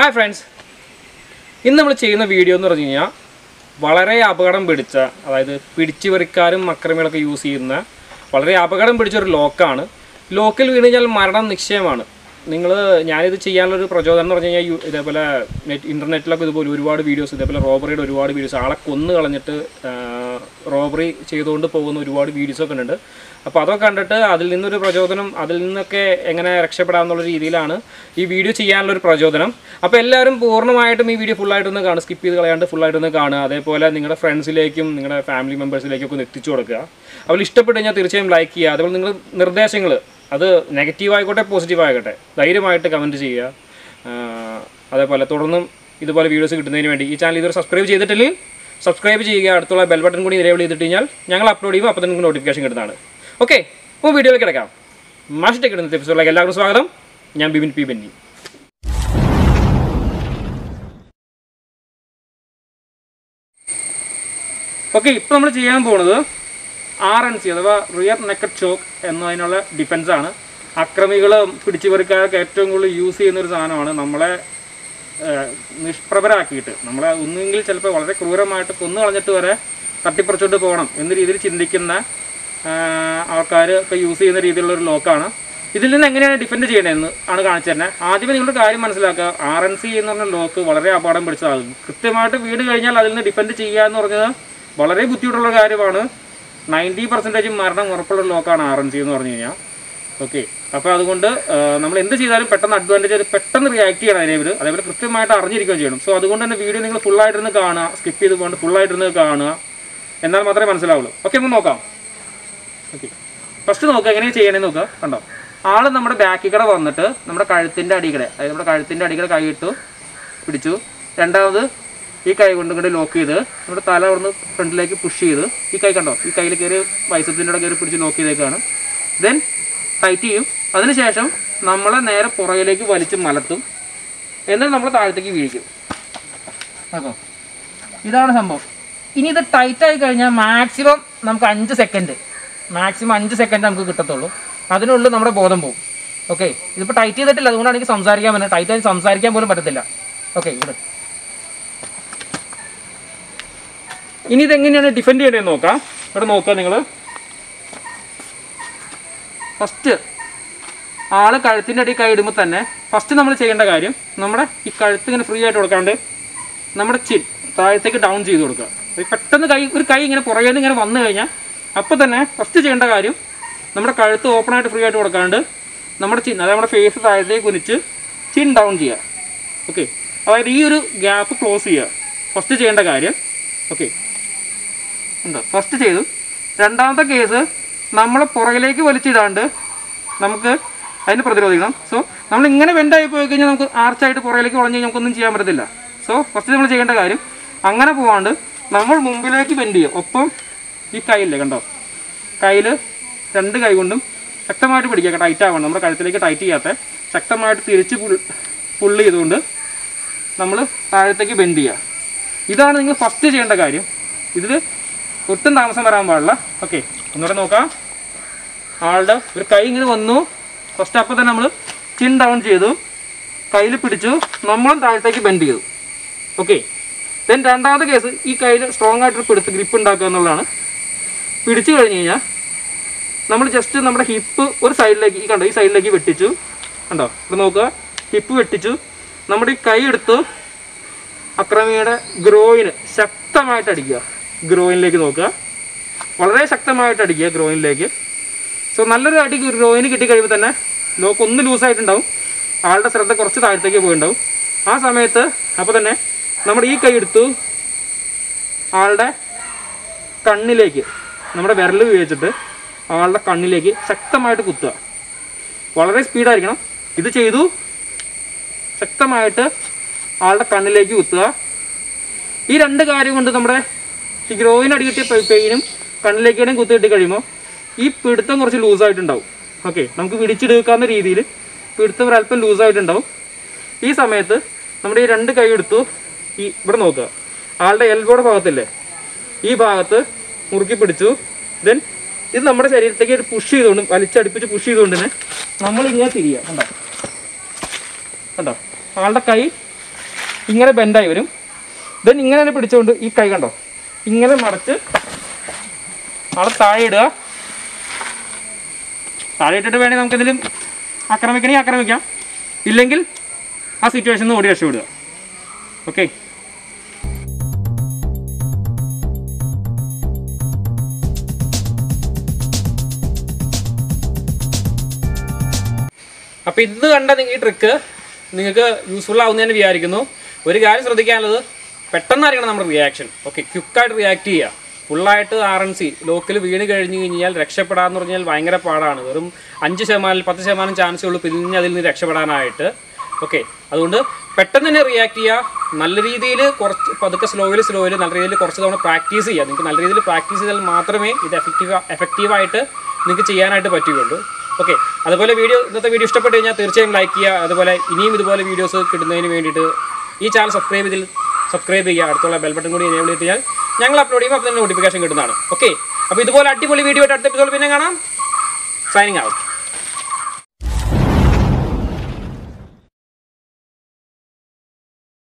hi friends ഇന്ന് നമ്മൾ ചെയ്യുന്ന വീഡിയോ എന്ന് പറഞ്ഞു കഴിഞ്ഞാൽ വളരെ അപകടം പിടിച്ച അതായത് പിടിച്ചു പറിക്കാരും അക്രമികളൊക്കെ യൂസ് ചെയ്യുന്ന വളരെ അപകടം പിടിച്ച ഒരു ലോക്കാണ് ലോക്കിൽ വീണ് കഴിഞ്ഞാൽ മരണം നിശ്ചയമാണ് നിങ്ങൾ ഞാനിത് ചെയ്യാനുള്ളൊരു പ്രചോദനം എന്ന് പറഞ്ഞു കഴിഞ്ഞാൽ യു- ഇതേപോലെ നെറ്റ് ഇൻ്റർനെറ്റിലൊക്കെ ഇതുപോലെ ഒരുപാട് വീഡിയോസ് ഇതേപോലെ റോബറിയുടെ ഒരുപാട് വീഡിയോസ് ആളെ കൊന്നു കളഞ്ഞിട്ട് റോബറി ചെയ്തുകൊണ്ട് പോകുന്ന ഒരുപാട് വീഡിയോസൊക്കെ ഉണ്ട് അപ്പോൾ അതൊക്കെ കണ്ടിട്ട് അതിൽ നിന്നൊരു പ്രചോദനം അതിൽ നിന്നൊക്കെ എങ്ങനെ രക്ഷപ്പെടാമെന്നുള്ള രീതിയിലാണ് ഈ വീഡിയോ ചെയ്യാനുള്ള ഒരു പ്രചോദനം അപ്പോൾ എല്ലാവരും പൂർണ്ണമായിട്ടും ഈ വീഡിയോ ഫുള്ളായിട്ടൊന്ന് കാണുക സ്കിപ്പ് ചെയ്ത് കളയാണ്ട് ഫുള്ളായിട്ടൊന്ന് കാണുക അതേപോലെ നിങ്ങളുടെ ഫ്രണ്ട്സിലേക്കും നിങ്ങളുടെ ഫാമിലി മെമ്പേഴ്സിലേക്കും ഒക്കെ ഒന്ന് എത്തിച്ചു കൊടുക്കുക അവർ ഇഷ്ടപ്പെട്ട് കഴിഞ്ഞാൽ തീർച്ചയായും ലൈക്ക് ചെയ്യുക അതേപോലെ നിങ്ങൾ നിർദ്ദേശങ്ങൾ അത് നെഗറ്റീവ് ആയിക്കോട്ടെ പോസിറ്റീവ് ആയിക്കോട്ടെ ധൈര്യമായിട്ട് കമൻറ്റ് ചെയ്യുക ആഹ് അതേപോലെ തുടർന്നും ഇതുപോലെ വീഡിയോസ് കിട്ടുന്നതിന് വേണ്ടി ഈ ചാനൽ ഇതുവരെ സബ്സ്ക്രൈബ് ചെയ്തിട്ടില്ലെങ്കിൽ സബ്സ്ക്രൈബ് ചെയ്യുക അടുത്തുള്ള ബെൽ ബട്ടൺ കൂടി നിലവിൽ ചെയ്തിട്ട് കഴിഞ്ഞാൽ ഞങ്ങൾ അപ്ലോഡ് ചെയ്യുമ്പോൾ അപ്പോൾ തന്നെ നിങ്ങൾക്ക് നോട്ടിഫിക്കേഷൻ കിട്ടുന്നതാണ് ഓക്കെ അപ്പോൾ വീഡിയോയിലേക്ക് കിടക്കാം മാഷ് ടെക് ഇടുന്ന എപ്പിസോഡിലേക്ക് എല്ലാവർക്കും സ്വാഗതം ഞാൻ ബിബിൻ പി ബെന്നി ഓക്കെ ഇപ്പോൾ നമ്മൾ ചെയ്യാൻ പോകുന്നത് ആർ എൻ സി അഥവാ റിയർ നെക്കഡ് ചോക്ക് എന്നതിനുള്ള ഡിഫൻസ് ആണ് അക്രമികൾ പിടിച്ചു പറിക്കാർക്ക് ഏറ്റവും കൂടുതൽ യൂസ് ചെയ്യുന്ന ഒരു സാധനമാണ് നമ്മളെ ഏഹ്, നിഷ്പ്രഭരാക്കിയിട്ട് നമ്മളെ ഒന്നുകിൽ ചിലപ്പോൾ വളരെ ക്രൂരമായിട്ട് കൊന്നു കളഞ്ഞിട്ട് വരെ തട്ടിപ്പറിച്ചോണ്ട് പോകണം എന്ന രീതിയിൽ ചിന്തിക്കുന്ന ആൾക്കാർ ഒക്കെ യൂസ് ചെയ്യുന്ന രീതിയിലുള്ള ഒരു ലോക്കാണ് ഇതിൽ നിന്ന് എങ്ങനെയാണ് ഡിഫെൻഡ് ചെയ്യണമെന്ന് ആണ് കാണിച്ചു തന്നെ ആദ്യമേ നിങ്ങളുടെ കാര്യം മനസ്സിലാക്കുക ആർ എൻ സി എന്ന് പറഞ്ഞ ലോക്ക് വളരെ അപകടം പിടിച്ചതാകും കൃത്യമായിട്ട് വീട് കഴിഞ്ഞാൽ അതിൽ നിന്ന് ഡിഫെൻഡ് ചെയ്യുക എന്ന് പറഞ്ഞത് വളരെ ബുദ്ധിമുട്ടുള്ള കാര്യമാണ് നയൻറ്റി പെർസെൻറ്റേജ് മരണം ഉറപ്പുള്ള ലോക്കാണ് ആർ എൻ സി എന്ന് പറഞ്ഞു കഴിഞ്ഞാൽ ഓക്കെ അപ്പോൾ അതുകൊണ്ട് ആ, നമ്മൾ എന്ത് ചെയ്താലും പെട്ടെന്ന് അഡ്വാൻറ്റേജ് പെട്ടെന്ന് റിയാക്ട് ചെയ്യണം അതിനെ അതേപോലെ കൃത്യമായിട്ട് അറിഞ്ഞിരിക്കുകയും ചെയ്യണം സോ അതുകൊണ്ട് തന്നെ വീഡിയോ നിങ്ങൾ ഫുള്ളായിട്ടിരുന്ന് കാണുക സ്കിപ്പ് ചെയ്ത് പോകാണ്ട് ഫുള്ളായിട്ടിരുന്ന് കാണുക എന്നാൽ മാത്രമേ മനസ്സിലാവുള്ളൂ ഓക്കെ നമുക്ക് നോക്കാം ഓക്കെ ഫസ്റ്റ് നോക്കുക എങ്ങനെ ചെയ്യണമെന്ന് നോക്കുക കണ്ടോ ആള് നമ്മുടെ ബാക്കിൽ കൂടെ വന്നിട്ട് നമ്മുടെ കഴുത്തിൻ്റെ അടിക്കടെ അതായത് നമ്മുടെ കഴുത്തിൻ്റെ അടിക്കടെ കൈയിട്ടു പിടിച്ചു രണ്ടാമത് ഈ കൈ കൊണ്ട് ഇങ്ങോട്ട് ലോക്ക് ചെയ്ത് നമ്മുടെ തല അവിടുന്ന് ഫ്രണ്ടിലേക്ക് പുഷ് ചെയ്ത് ഈ കൈ കണ്ടോ ഈ കയ്യിൽ കയറി ബൈസപ്പിൻ്റെ അവിടെ കയറി പിടിച്ച് ലോക്ക് ചെയ്തേക്കാണ് ദെൻ ടൈറ്റ് ചെയ്യും അതിനുശേഷം നമ്മളെ നേരെ പുറകിലേക്ക് വലിച്ച് മലത്തും എന്നിട്ട് നമ്മൾ താഴത്തേക്ക് വീഴിക്കും അപ്പോ ഇതാണ് സംഭവം ഇനി ഇത് ടൈറ്റ് ആയി കഴിഞ്ഞാൽ മാക്സിമം നമുക്ക് അഞ്ച് സെക്കൻഡ് മാക്സിമം അഞ്ച് സെക്കൻഡ് നമുക്ക് കിട്ടത്തുള്ളൂ അതിനുള്ളിൽ നമ്മുടെ ബോധം പോകും ഓക്കെ ഇതിപ്പോൾ ടൈറ്റ് ചെയ്തിട്ടില്ല അതുകൊണ്ടാണ് എനിക്ക് സംസാരിക്കാൻ പറ്റുന്നത് ടൈറ്റ് ആയി സംസാരിക്കാൻ പോലും പറ്റത്തില്ല ഓക്കെ ഇവിടെ ഇനി ഇതെങ്ങനെയാണ് ഡിഫെൻഡ് ചെയ്യേണ്ടതെന്ന് നോക്കാം ഇവിടെ നോക്കുക നിങ്ങൾ ഫസ്റ്റ് ആള് കഴുത്തിൻ്റെ അടി കൈ ഇടുമ്പോൾ തന്നെ ഫസ്റ്റ് നമ്മൾ ചെയ്യേണ്ട കാര്യം നമ്മുടെ ഈ കഴുത്ത് ഇങ്ങനെ ഫ്രീ ആയിട്ട് കൊടുക്കാണ്ട് നമ്മുടെ ചിൻ താഴത്തേക്ക് ഡൗൺ ചെയ്ത് കൊടുക്കുക ഈ പെട്ടെന്ന് കൈ ഒരു കൈ ഇങ്ങനെ പുറകെ നിന്ന് ഇങ്ങനെ വന്നു കഴിഞ്ഞാൽ അപ്പോൾ തന്നെ ഫസ്റ്റ് ചെയ്യേണ്ട കാര്യം നമ്മുടെ കഴുത്ത് ഓപ്പൺ ആയിട്ട് ഫ്രീ ആയിട്ട് കൊടുക്കാണ്ട് നമ്മുടെ ചിൻ അതായത് നമ്മുടെ ഫേസ് താഴത്തേക്ക് കുനിച്ച് ചിൻ ഡൗൺ ചെയ്യുക ഓക്കെ അതായത് ഈ ഒരു ഗ്യാപ്പ് ക്ലോസ് ചെയ്യുക ഫസ്റ്റ് ചെയ്യേണ്ട കാര്യം ഓക്കെ ഉണ്ട് ഫസ്റ്റ് ചെയ്തു രണ്ടാമത്തെ കേസ് നമ്മളെ പുറകിലേക്ക് വലിച്ചിടാണ്ട് നമുക്ക് അതിന് പ്രതിരോധിക്കണം സോ നമ്മൾ ഇങ്ങനെ വെൻ്റായി പോയി കഴിഞ്ഞാൽ നമുക്ക് ആർച്ചായിട്ട് പുറകിലേക്ക് വളഞ്ഞ് കഴിഞ്ഞാൽ നമുക്കൊന്നും ചെയ്യാൻ പറ്റത്തില്ല സോ ഫസ്റ്റ് നമ്മൾ ചെയ്യേണ്ട കാര്യം അങ്ങനെ പോവാണ്ട് നമ്മൾ മുമ്പിലേക്ക് ബെൻഡ് ചെയ്യും ഒപ്പം ഈ കയ്യില്ലേ കണ്ടോ കയ്യിൽ രണ്ട് കൈ കൊണ്ടും ശക്തമായിട്ട് പിടിക്കുക ടൈറ്റ് ആവണം നമ്മുടെ കഴുത്തിലേക്ക് ടൈറ്റ് ചെയ്യാത്ത ശക്തമായിട്ട് തിരിച്ച് പുൾ പുള്ള് ചെയ്തുകൊണ്ട് നമ്മൾ താഴത്തേക്ക് ബെൻഡ് ചെയ്യുക ഇതാണ് നിങ്ങൾ ഫസ്റ്റ് ചെയ്യേണ്ട കാര്യം ഇതിൽ ഒട്ടും താമസം വരാൻ പാടില്ല ഓക്കെ ഒന്നുകൂടെ നോക്കാം ആളുടെ ഒരു കൈ ഇങ്ങനെ വന്നു ഫസ്റ്റ് അപ്പം തന്നെ നമ്മൾ ചിൻ ഡൗൺ ചെയ്തു കയ്യിൽ പിടിച്ചു നമ്മളും താഴത്തേക്ക് ബെൻഡ് ചെയ്തു ഓക്കെ ദെൻ രണ്ടാമത്തെ കേസ് ഈ കയ്യിൽ സ്ട്രോങ് ആയിട്ടൊരു പിടുത്ത് ഗ്രിപ്പ് ഉണ്ടാക്കുക എന്നുള്ളതാണ് പിടിച്ചു കഴിഞ്ഞ് കഴിഞ്ഞാൽ നമ്മൾ ജസ്റ്റ് നമ്മുടെ ഹിപ്പ് ഒരു സൈഡിലേക്ക് ഈ കണ്ടോ ഈ സൈഡിലേക്ക് വെട്ടിച്ചു കണ്ടോ ഇവിടെ നോക്കുക ഹിപ്പ് വെട്ടിച്ചു നമ്മുടെ ഈ കൈ എടുത്തു അക്രമിയുടെ ഗ്രോയിന് ശക്തമായിട്ട് അടിക്കുക ഗ്രോയിനിലേക്ക് നോക്കുക വളരെ ശക്തമായിട്ട് അടിക്കുക ഗ്രോയിനിലേക്ക് സോ നല്ലൊരു അടി ഗ്രോയിന് കിട്ടിക്കഴിയുമ്പോൾ തന്നെ ലോക്ക് ഒന്ന് ലൂസായിട്ടുണ്ടാവും ആളുടെ ശ്രദ്ധ കുറച്ച് താഴത്തേക്ക് പോയിണ്ടാവും ആ സമയത്ത് അപ്പോൾ തന്നെ നമ്മുടെ ഈ കൈ എടുത്തു ആളുടെ കണ്ണിലേക്ക് നമ്മുടെ വിരൽ ഉപയോഗിച്ചിട്ട് ആളുടെ കണ്ണിലേക്ക് ശക്തമായിട്ട് കുത്തുക വളരെ സ്പീഡായിരിക്കണം ഇത് ചെയ്തു ശക്തമായിട്ട് ആളുടെ കണ്ണിലേക്ക് കുത്തുക ഈ രണ്ട് കാര്യം കൊണ്ട് നമ്മുടെ ഈ ഗ്രോയിന് അടി കിട്ടിയ പെയിനും കണ്ണിലേക്കും കുത്തി കിട്ടി കഴിയുമ്പോൾ ഈ പിടുത്തം കുറച്ച് ലൂസായിട്ടുണ്ടാവും ഓക്കെ നമുക്ക് പിടിച്ചെടുക്കാവുന്ന രീതിയിൽ പിടുത്തം ഒരല്പം ലൂസായിട്ടുണ്ടാവും ഈ സമയത്ത് നമ്മുടെ ഈ രണ്ട് കൈ എടുത്തു ഈ ഇവിടെ നോക്കുക ആളുടെ എൽബോയുടെ ഭാഗത്തില്ലേ ഈ ഭാഗത്ത് മുറുക്കി പിടിച്ചു ദെൻ ഇത് നമ്മുടെ ശരീരത്തേക്ക് ഒരു പുഷ് ചെയ്തുകൊണ്ട് വലിച്ചടിപ്പിച്ച് പുഷ് ചെയ്തുകൊണ്ട് തന്നെ നമ്മൾ ഇങ്ങനെ തിരിയുക കണ്ടോ കണ്ടോ ആളുടെ കൈ ഇങ്ങനെ ബെൻഡായി വരും ദെൻ ഇങ്ങനെ തന്നെ പിടിച്ചുകൊണ്ട് ഈ കൈ കണ്ടോ ഇങ്ങനെ മടച്ച് ആളെ താഴെ ഇടുക താഴെ ഇട്ടിട്ട് വേണമെങ്കിൽ നമുക്ക് എന്തെങ്കിലും ആക്രമിക്കണമെങ്കിൽ ആക്രമിക്കാം ഇല്ലെങ്കിൽ ആ സിറ്റുവേഷനിൽ നിന്ന് ഓടി രക്ഷപ്പെടുക ഓക്കെ അപ്പോൾ ഇന്ന് കണ്ട ഈ ട്രിക്ക് നിങ്ങൾക്ക് യൂസ്ഫുൾ ആവുന്നതിന് വിചാരിക്കുന്നു ഒരു കാര്യം ശ്രദ്ധിക്കാനുള്ളത് പെട്ടെന്നായിരിക്കണം നമ്മുടെ റിയാക്ഷൻ ഓക്കെ ക്വിക്കായിട്ട് റിയാക്ട് ചെയ്യുക ഫുള്ളായിട്ട് ആർ എൻ സി ലോക്കിൽ വീണ് കഴിഞ്ഞ് കഴിഞ്ഞാൽ രക്ഷപ്പെടാന്ന് പറഞ്ഞാൽ ഭയങ്കര പാടാണ് വെറും അഞ്ച് ശതമാനം പത്ത് ശതമാനം ചാൻസേ ഉള്ളൂ പിന്നെ അതിൽ നിന്ന് രക്ഷപ്പെടാനായിട്ട് ഓക്കെ അതുകൊണ്ട് പെട്ടെന്ന് തന്നെ റിയാക്ട് ചെയ്യുക നല്ല രീതിയിൽ കുറച്ച് പതുക്കെ സ്ലോയിൽ സ്ലോയിൽ നല്ല രീതിയിൽ കുറച്ച് തവണ പ്രാക്ടീസ് ചെയ്യുക നിങ്ങൾക്ക് നല്ല രീതിയിൽ പ്രാക്ടീസ് ചെയ്താൽ മാത്രമേ ഇത് എഫക്റ്റീവ് എഫക്റ്റീവായിട്ട് നിങ്ങൾക്ക് ചെയ്യാനായിട്ട് പറ്റുകയുള്ളൂ ഓക്കെ അതുപോലെ വീഡിയോ ഇന്നത്തെ വീഡിയോ ഇഷ്ടപ്പെട്ട് കഴിഞ്ഞാൽ തീർച്ചയായും ലൈക്ക് ചെയ്യുക അതുപോലെ ഇനിയും ഇതുപോലെ വീഡിയോസ് കിട്ടുന്നതിന് വേണ്ടിയിട്ട് ഈ ചാനൽ സബ്സ്ക്രൈബ് ചെയ്തിൽ സബ്സ്ക്രൈബ് ചെയ്യുക അടുത്തുള്ള ബെൽ ബട്ടൺ കൂടി എനേബിൾ ചെയ്ത് കഴിഞ്ഞാൽ ഞങ്ങൾ അപ്ലോഡ് ചെയ്യുമ്പോൾ അപ്പോൾ തന്നെ നോട്ടിഫിക്കേഷൻ കിട്ടുന്നതാണ് ഓക്കെ അപ്പോൾ ഇതുപോലെ അടിപൊളി വീഡിയോ ആയിട്ട് അടുത്ത എപ്പിസോഡ് പിന്നെ കാണാം സൈനിങ് ഔട്ട്